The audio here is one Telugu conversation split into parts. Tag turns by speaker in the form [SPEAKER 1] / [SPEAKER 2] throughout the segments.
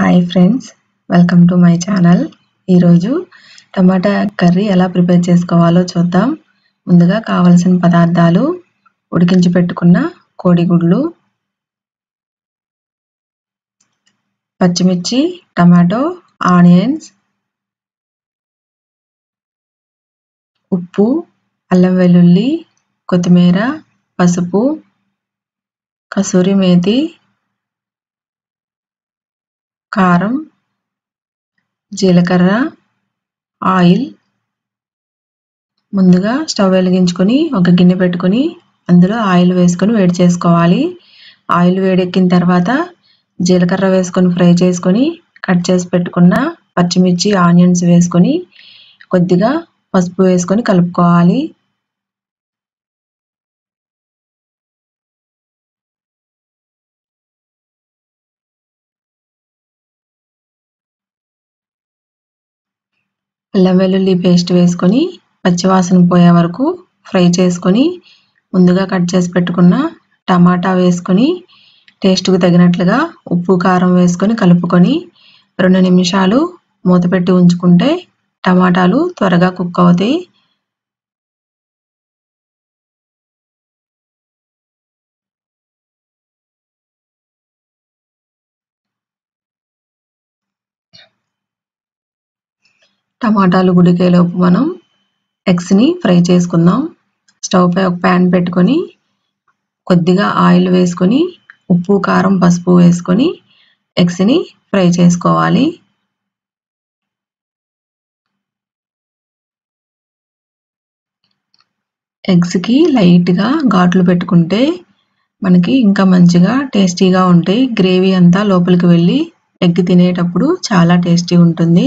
[SPEAKER 1] hi friends welcome to my channel ఈరోజు టమాటా కర్రీ ఎలా ప్రిపేర్ చేసుకోవాలో చూద్దాం ముందుగా కావలసిన పదార్థాలు ఉడికించి పెట్టుకున్న కోడిగుడ్లు పచ్చిమిర్చి టమాటో ఆనియన్స్ ఉప్పు అల్లం వెల్లుల్లి కొత్తిమీర పసుపు కసూరి మేతి కారం జీలకర్ర ఆయిల్ ముందుగా స్టవ్ వెలిగించుకొని ఒక గిన్నె పెట్టుకొని అందులో ఆయిల్ వేసుకొని వేడి చేసుకోవాలి ఆయిల్ వేడెక్కిన తర్వాత జీలకర్ర వేసుకొని ఫ్రై చేసుకొని కట్ చేసి పెట్టుకున్న పచ్చిమిర్చి ఆనియన్స్ వేసుకొని కొద్దిగా పసుపు వేసుకొని కలుపుకోవాలి అల్లం వెల్లుల్లి పేస్ట్ వేసుకొని పచ్చివాసన పోయే వరకు ఫ్రై చేసుకొని ముందుగా కట్ చేసి పెట్టుకున్న టమాటా వేసుకొని టేస్ట్కు తగినట్లుగా ఉప్పు కారం వేసుకొని కలుపుకొని రెండు నిమిషాలు మూత పెట్టి ఉంచుకుంటే టమాటాలు త్వరగా కుక్ అవుతాయి టమాటాలు ఉడికేలోపు మనం ఎగ్స్ని ఫ్రై చేసుకుందాం స్టవ్ పై ఒక ప్యాన్ పెట్టుకొని కొద్దిగా ఆయిల్ వేసుకొని ఉప్పు కారం పసుపు వేసుకొని ఎగ్స్ని ఫ్రై చేసుకోవాలి ఎగ్స్కి లైట్గా ఘాట్లు పెట్టుకుంటే మనకి ఇంకా మంచిగా టేస్టీగా ఉంటాయి గ్రేవీ అంతా లోపలికి వెళ్ళి ఎగ్ తినేటప్పుడు చాలా టేస్టీ ఉంటుంది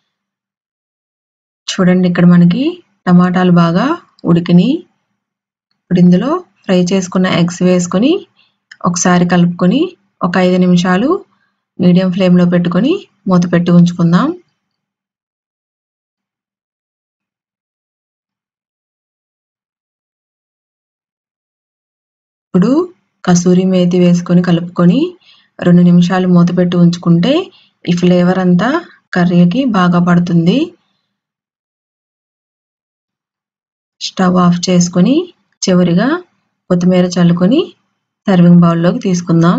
[SPEAKER 1] చూడండి ఇక్కడ మనకి టమాటాలు బాగా ఉడికినాయి ఇప్పుడు ఇందులో ఫ్రై చేసుకున్న ఎగ్స్ వేసుకొని ఒకసారి కలుపుకొని ఒక ఐదు నిమిషాలు మీడియం ఫ్లేమ్లో పెట్టుకొని మూత పెట్టి ఉంచుకుందాం ఇప్పుడు కసూరి మేతి వేసుకొని కలుపుకొని రెండు నిమిషాలు మూత పెట్టి ఉంచుకుంటే ఈ ఫ్లేవర్ అంతా కర్రీకి బాగా పడుతుంది స్టవ్ ఆఫ్ చేసుకొని చివరిగా కొత్తిమీర చల్లుకొని సర్వింగ్ బౌల్లోకి తీసుకుందాం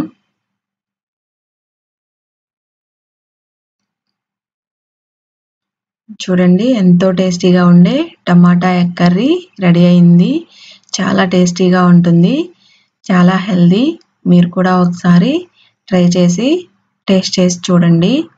[SPEAKER 1] చూడండి ఎంతో టేస్టీగా ఉండే టమాటా ఎగ్ కర్రీ రెడీ అయింది చాలా టేస్టీగా ఉంటుంది చాలా హెల్దీ మీరు కూడా ఒకసారి ట్రై చేసి టేస్ట్ చేసి చూడండి